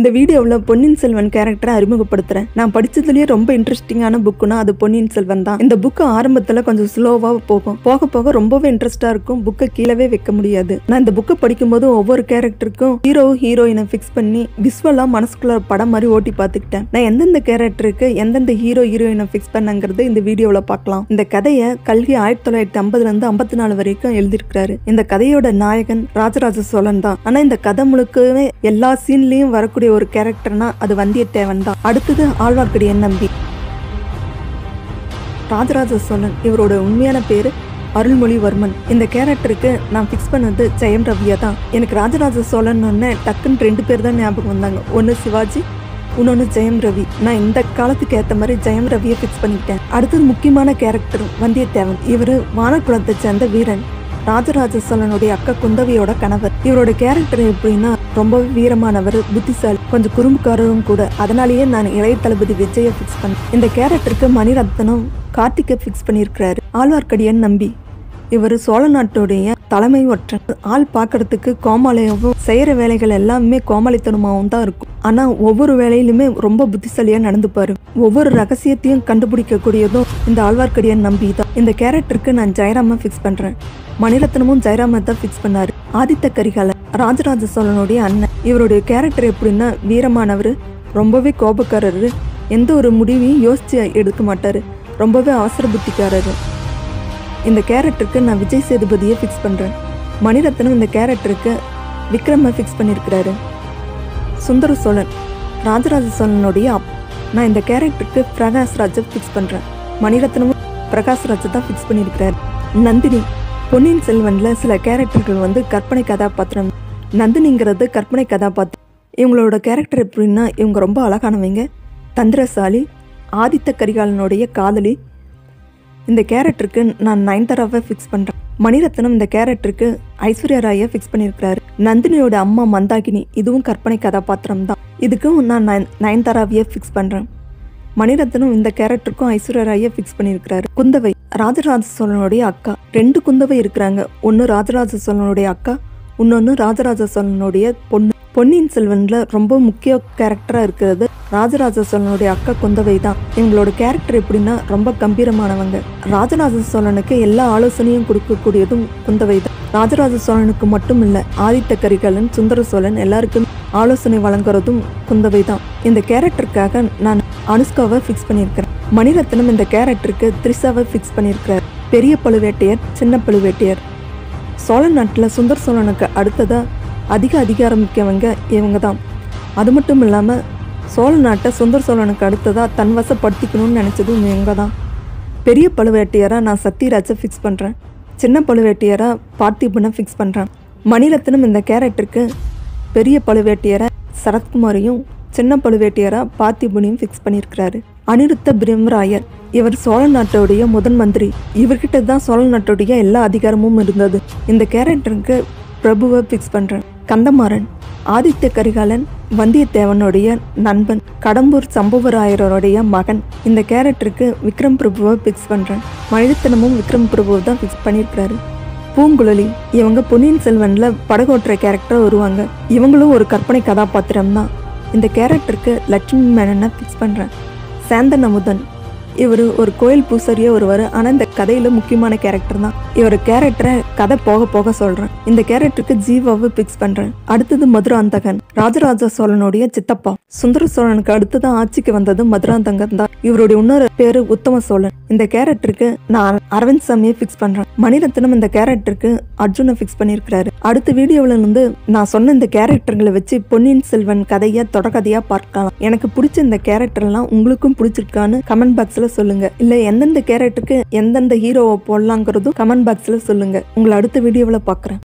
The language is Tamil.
இந்த வீடியோவில் பொன்னியின் செல்வன் கேரக்டரை அறிமுகப்படுத்துறேன் நான் படிச்சதுலயே ரொம்ப இன்ட்ரெஸ்டிங்கான புக்குனா அது பொன்னியின் செல்வன் தான் இந்த புக்கு ஆரம்பத்துல கொஞ்சம் ஸ்லோவா போகும் போக போக ரொம்பவே இன்ட்ரெஸ்டா இருக்கும் புக்கை கீழவே வைக்க முடியாது நான் இந்த புக்கை படிக்கும்போது ஒவ்வொரு கேரக்டருக்கும் ஹீரோ ஹீரோயினை ஃபிக்ஸ் பண்ணி விஸ்வலா மனசுக்குள்ள படம் மாதிரி ஓட்டி பார்த்துக்கிட்டேன் நான் எந்தெந்த கேரக்டருக்கு எந்தெந்த ஹீரோ ஹீரோயினை ஃபிக்ஸ் பண்ணங்கிறது இந்த வீடியோவில் பார்க்கலாம் இந்த கதையை கல்கி ஆயிரத்தி தொள்ளாயிரத்தி ஐம்பதுல இருந்து ஐம்பத்தி நாலு வரைக்கும் எழுதியிருக்கிறாரு இந்த கதையோட நாயகன் ராஜராஜ சோழன் தான் ஆனா இந்த கதை முழுக்கவே எல்லா சீன்லயும் வரக்கூடிய ஒரு கேரக்டர்னா அது வந்தியத்தேவன் தான் அடுத்தது ஆழ்வார்க்கடியன் நம்பி ராஜராஜ சோழன் இவரோட உண்மையான பேரு அருள்மொழிவர்மன் இந்த கேரக்டருக்கு நான் ஃபிக்ஸ் பண்ணது ஜெயம் ரவியா தான் எனக்கு ராஜராஜ சோழன் டக்குன்னு ரெண்டு பேர் தான் ஞாபகம் வந்தாங்க ஒன்று சிவாஜி இன்னொன்று ஜெயம் ரவி நான் இந்த காலத்துக்கு ஏற்ற மாதிரி ஜெயம் ரவியை ஃபிக்ஸ் பண்ணிக்கிட்டேன் அடுத்தது முக்கியமான கேரக்டர் வந்தியத்தேவன் இவர் வானக்குளத்தை சேர்ந்த வீரன் ராஜராஜ சோழனுடைய அக்கா குந்தவியோட கணவர் இவரோட கேரக்டர் எப்படின்னா ரொம்பவே வீரமானவர் புத்திசாலி கொஞ்சம் குறும்புக்காரரும் கூட அதனாலேயே நான் இளைய தளபதி விஜயை ஃபிக்ஸ் பண்ணேன் இந்த கேரக்டருக்கு மணிரத்னம் கார்த்திகை ஃபிக்ஸ் பண்ணியிருக்கிறாரு ஆழ்வார்க்கடியன் நம்பி இவர் சோழ நாட்டுடைய தலைமை ஒற்றன் ஆள் பார்க்கறதுக்கு கோமாளியாகவும் செய்யற வேலைகள் எல்லாமே கோமாளித்தனமாகவும் தான் இருக்கும் ஆனா ஒவ்வொரு வேலையிலுமே ரொம்ப புத்திசாலியா நடந்துப்பாரு ஒவ்வொரு ரகசியத்தையும் கண்டுபிடிக்கக்கூடியதும் இந்த ஆழ்வார்க்கடியன் நம்பி தான் இந்த கேரக்டருக்கு நான் ஜெயராம ஃபிக்ஸ் பண்றேன் மணிரத்னமும் ஜெயராம தான் ஃபிக்ஸ் பண்ணாரு ஆதித்த கரிகாலன் ராஜராஜ சோழனுடைய அண்ணன் இவருடைய கேரக்டர் எப்படின்னா வீரமானவர் ரொம்பவே கோபக்காரரு எந்த ஒரு முடிவையும் யோசிச்சு எடுக்க மாட்டாரு ரொம்பவே அவசர புத்திக்காரரு இந்த கேரக்டருக்கு நான் விஜய் சேதுபதியை ஃபிக்ஸ் பண்ணுறேன் மணிரத்னம் இந்த கேரக்டருக்கு விக்ரமை ஃபிக்ஸ் பண்ணியிருக்கிறாரு சுந்தர சோழன் ராஜராஜ சோழனுடைய அப் நான் இந்த கேரக்டருக்கு பிரகாஷ் ராஜை ஃபிக்ஸ் பண்ணுறேன் மணிரத்னமும் பிரகாஷ் ராஜை தான் ஃபிக்ஸ் பண்ணியிருக்கிறாரு நந்தினி பொன்னியின் செல்வனில் சில கேரக்டர்கள் வந்து கற்பனை கதாபாத்திரம் நந்தினிங்கிறது கற்பனை கதாபாத்திரம் இவங்களோட கேரக்டர் எப்படின்னா இவங்க ரொம்ப அழகானவங்க தந்திரசாலி ஆதித்த கரிகாலனுடைய காதலி இந்த கேரக்டருக்கு நான் நயன்தாராவை ஃபிக்ஸ் பண்ணுறேன் மணிரத்னம் இந்த கேரக்டருக்கு ஐஸ்வர்யா ராயை ஃபிக்ஸ் பண்ணியிருக்கிறாரு நந்தினியோட அம்மா மந்தாகினி இதுவும் கற்பனை கதாபாத்திரம் தான் இதுக்கும் நான் நயன் நயன்தாராவையே ஃபிக்ஸ் பண்ணுறேன் மணிரத்னம் இந்த கேரக்டருக்கும் ஐஸ்வர்யா ராயை ஃபிக்ஸ் பண்ணியிருக்கிறாரு குந்தவை ராஜராஜ சோழனுடைய அக்கா ரெண்டு குந்தவை இருக்கிறாங்க ஒன்று ராஜராஜ சோழனுடைய அக்கா இன்னொன்று ராஜராஜ சோழனுடைய பொண்ணு பொன்னியின் செல்வன்ல ரொம்ப முக்கிய கேரக்டரா இருக்கிறது ராஜராஜ சோழனுடைய அக்கா குந்தவை தான் இவங்களோட கேரக்டர் எப்படின்னா ரொம்ப கம்பீரமானவங்க ராஜராஜ சோழனுக்கு எல்லா ஆலோசனையும் கொடுக்கக்கூடியதும் குந்தவை தான் ராஜராஜ சோழனுக்கு மட்டும் இல்ல ஆதித்த கரிகாலன் சுந்தர சோழன் எல்லாருக்கும் ஆலோசனை வழங்குறதும் குந்தவை தான் இந்த கேரக்டருக்காக நான் அனுஷ்காவை ஃபிக்ஸ் பண்ணியிருக்கிறேன் மணிரத்னம் இந்த கேரக்டருக்கு த்ரிஷாவை ஃபிக்ஸ் பண்ணியிருக்கிறார் பெரிய பழுவேட்டையர் சின்ன பழுவேட்டையர் சோழ நாட்டில் சுந்தர சோழனுக்கு அடுத்ததா அதிக அதிகாரம் மிக்கவங்க இவங்க தான் அது மட்டும் இல்லாமல் சோழ நாட்டை சுந்தர சோழனுக்கு அடுத்ததாக தன்வசப்படுத்திக்கணும்னு நினச்சதும் இவங்க தான் பெரிய பழுவேட்டையராக நான் சத்யராஜை ஃபிக்ஸ் பண்ணுறேன் சின்ன பழுவேட்டையராக பார்த்திபனை ஃபிக்ஸ் பண்ணுறேன் மணிரத்னம் இந்த கேரக்டருக்கு பெரிய பழுவேட்டையரை சரத்குமாரையும் சின்ன பழுவேட்டையராக பார்த்திபனையும் ஃபிக்ஸ் பண்ணியிருக்கிறாரு அனிருத்த பிரம்மராயர் இவர் சோழ நாட்டோடைய முதன் மந்திரி இவர்கிட்ட தான் சோழ நாட்டுடைய எல்லா அதிகாரமும் இருந்தது இந்த கேரக்டருக்கு பிரபுவை ஃபிக்ஸ் பண்ணுறேன் கந்தமாறன் ஆதித்த கரிகாலன் வந்தியத்தேவனுடைய நண்பன் கடம்பூர் சம்புவராயரோடைய மகன் இந்த கேரக்டருக்கு விக்ரம் பிரபுவை ஃபிக்ஸ் பண்ணுறேன் மனிதத்தனமும் விக்ரம் பிரபுவை தான் ஃபிக்ஸ் பண்ணியிருக்கிறாரு பூங்குழலி இவங்க பொன்னியின் செல்வன்ல படகோட்டுற கேரக்டர் வருவாங்க இவங்களும் ஒரு கற்பனை கதாபாத்திரம் தான் இந்த கேரக்டருக்கு லட்சுமி மேனனை ஃபிக்ஸ் பண்ணுறேன் சேந்தன் அமுதன் இவர் ஒரு கோயில் பூசாரியா வருவார் ஆனால் இந்த கதையில முக்கியமான கேரக்டர் தான் இவர் கேரக்டரை கதை போக போக சொல்றேன் இந்த கேரக்டருக்கு ஜீவாவை பிக்ஸ் பண்றேன் அடுத்தது மதுராந்தகன் ராஜராஜ சோழனுடைய சித்தப்பா சுந்தர சோழனுக்கு அடுத்ததான் ஆட்சிக்கு வந்தது மதுராந்தகன் தான் இவருடைய இன்னொரு பேரு உத்தம சோழன் இந்த கேரக்டருக்கு நான் அரவிந்த் சாமியை ஃபிக்ஸ் பண்றேன் மணிரத்னம் இந்த கேரக்டருக்கு அர்ஜுனை ஃபிக்ஸ் பண்ணியிருக்கிறாரு அடுத்த வீடியோவில் இருந்து நான் சொன்ன இந்த கேரக்டர்களை வச்சு பொன்னியின் செல்வன் கதையை தொடர்கதையா பார்க்கலாம் எனக்கு பிடிச்ச இந்த கேரக்டர்லாம் உங்களுக்கும் பிடிச்சிருக்கான்னு கமெண்ட் பாக்ஸ்ல சொல்லுங்க இல்ல எந்தெந்த கேரக்டருக்கு எந்தெந்த ஹீரோவை போடலாங்கிறதும் கமெண்ட் பாக்ஸ்ல சொல்லுங்க உங்களை அடுத்த வீடியோவில் பார்க்குறேன்